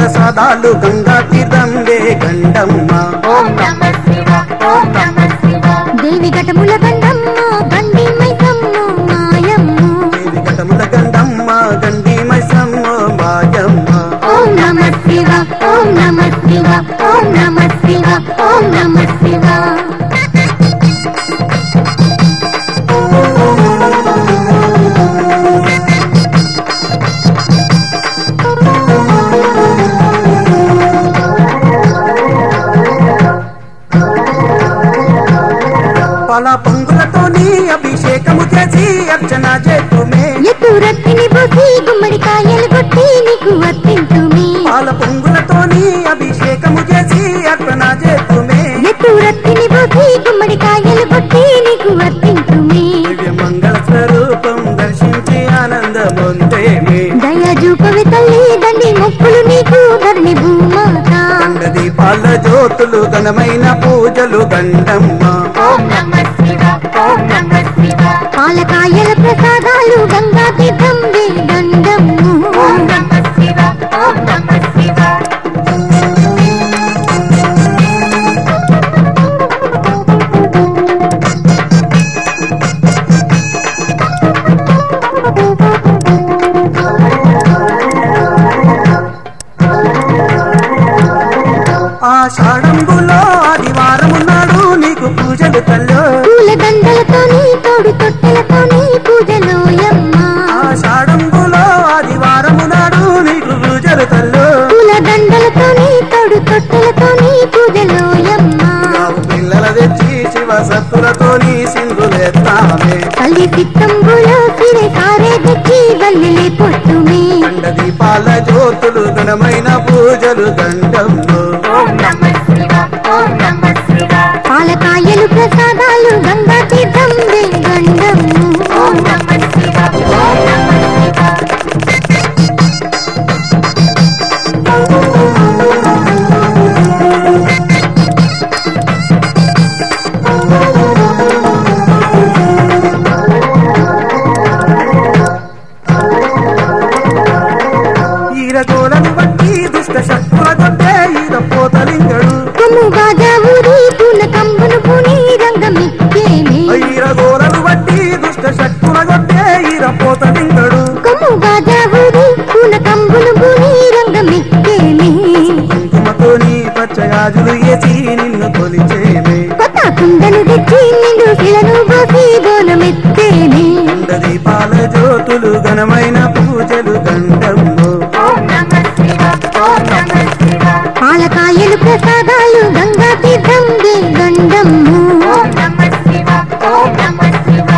ప్రసాదాలు గంగా తీర్థంబే గండమ్మ ఓం నమ శివ ఓం నమ శివ దేవి ఘటముల గండమ్మ గండి మైసమ్మ మాయమ్మ దేవి ఘటముల గండమ్మ గండి మైసమ్మ మాయమ్మ ఓం నమ శివ ఓం నమ శివ ఓం నమ శివ ఓం నమ శివ పాల పొంగులతోని అభిషేకము చేసి అర్చన చేతుమే ఎత్తు రత్తిని పోసి గుమ్మడికాయలు కొట్టి నీకు వర్తింతుమి పాల పొంగులతోని అభిషేకము చేసి అర్చన చేతుమే ఎత్తు రత్తిని పోసి గుమ్మడికాయలు కొట్టి నీకు వర్తింతుమి దివ్య మంగళ స్వరూపం దర్శించి ఆనందముందేమి దయ చూపవి తల్లి దండి మొక్కులు నీకు ధరణి భూమాత గండ దీపాల జ్యోతులు ఘనమైన పూజలు గండమ్మ ఓం నమ శివ ఓం నమ శివ పాలకాయల ప్రసాదాలు గంగా తీర్థం గండము ఓం నమ శివ ఓం నమ శివ ఆషాఢంబులో ఆదివారము నాడు నీకు పూజలు తల్లో పూల దండలతోని తోడు తొట్టెలతోని పూజలోయమ్మ ఆషాఢంబులో ఆదివారము నాడు నీకు పూజలు తల్లో పూల దండలతోని తోడు తొట్టెలతోని పూజలోయమ్మ నావు పిల్లల తెచ్చి శివ సత్తులతోని సింధులేస్తామే తల్లి సిత్తంబులో సిరే సారే తెచ్చి వల్లిలే పొట్టుమే గండ దీపాల జ్యోతులు ఘనమైన పూజలు గండమ్ము ఓం నమ శివ ఓం నమ శివ పాలకాయలు ప్రసాదాలు గంగా తీర్థం గండము ఓం నమ శివ ఓం నమ శివ ఈరగోలను బట్టి దుష్ట శక్తుల కొట్టే ఈర పోతలింగడు కొమ్ము బాజా ఊరి పూల కంబును పూని రంగమిక్కేమి ఈరగోలను బట్టి దుష్ట శక్తుల కొట్టే ఈర పోతలింగడు కొమ్ము బాజా ఊరి పూల కంబును పూని రంగమిక్కేమి కుంకుమతోని పచ్చగాజులు వేసి నిన్ను కొలిచేమే కొత్త కుండలు తెచ్చి నిండు శిలను పోసి బోనమెత్తేమి గండ దీపాల జ్యోతులు ఘనమైన పూజలు గండమ్ము ఓం నమ శివ ఓం నమ శివ పాలకాయలు ప్రసాదాలు గంగా తీర్థం గండమ్ము ఓం నమ శివ ఓం నమ శివ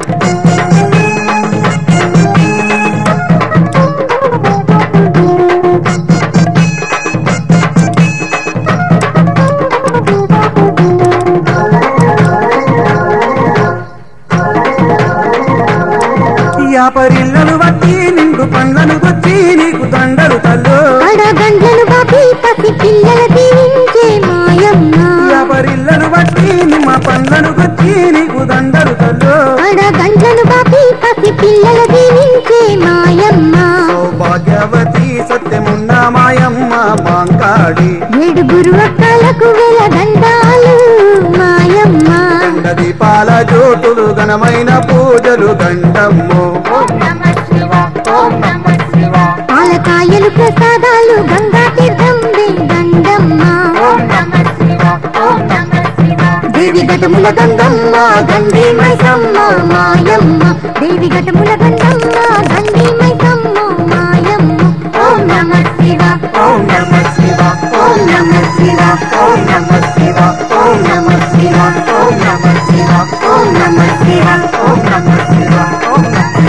యాపరిల్లలు బట్టి నిండు పండ్లను గుచ్చి నీకు దండలు తల్లు అడగండ్లను బాపి పసి పిల్లల దీవించే మాయమ్మ యాపరిల్లలు బట్టి నిమ్మ పండ్లను గుచ్చి నీకు దండలు తల్లు అడగండ్లను బాపి పసి పిల్లల దీవించే మాయమ్మ సౌభాగ్యవతి సత్యమున్న మాయమ్మ మాంకాడి ఏడుగురు అక్కలకు వెల దండాలు మాయమ్మ గండ దీపాల జ్యోతులు ఘనమైన పూజలు గండమ్ము ఓం నమ శివ ఓం నమ శివ పాలకాయలు ప్రసాదాలు గంగా తీర్థం గండమ్మ ఓం నమ శివ ఓం నమ శివ దేవి ఘటముల గంగమ్మ గండి మైసమ్మ మాయమ్మ దేవి ఘటముల గంగమ్మ గండి మైసమ్మ మాయమ్మ ఓం నమ శివ ఓం నమ శివ ఓం నమ శివ ఓం నమ శివ ఓం నమ శివ ఓం నమ శివ ఓం నమ శివ ఓం నమ శివ ఓం నమ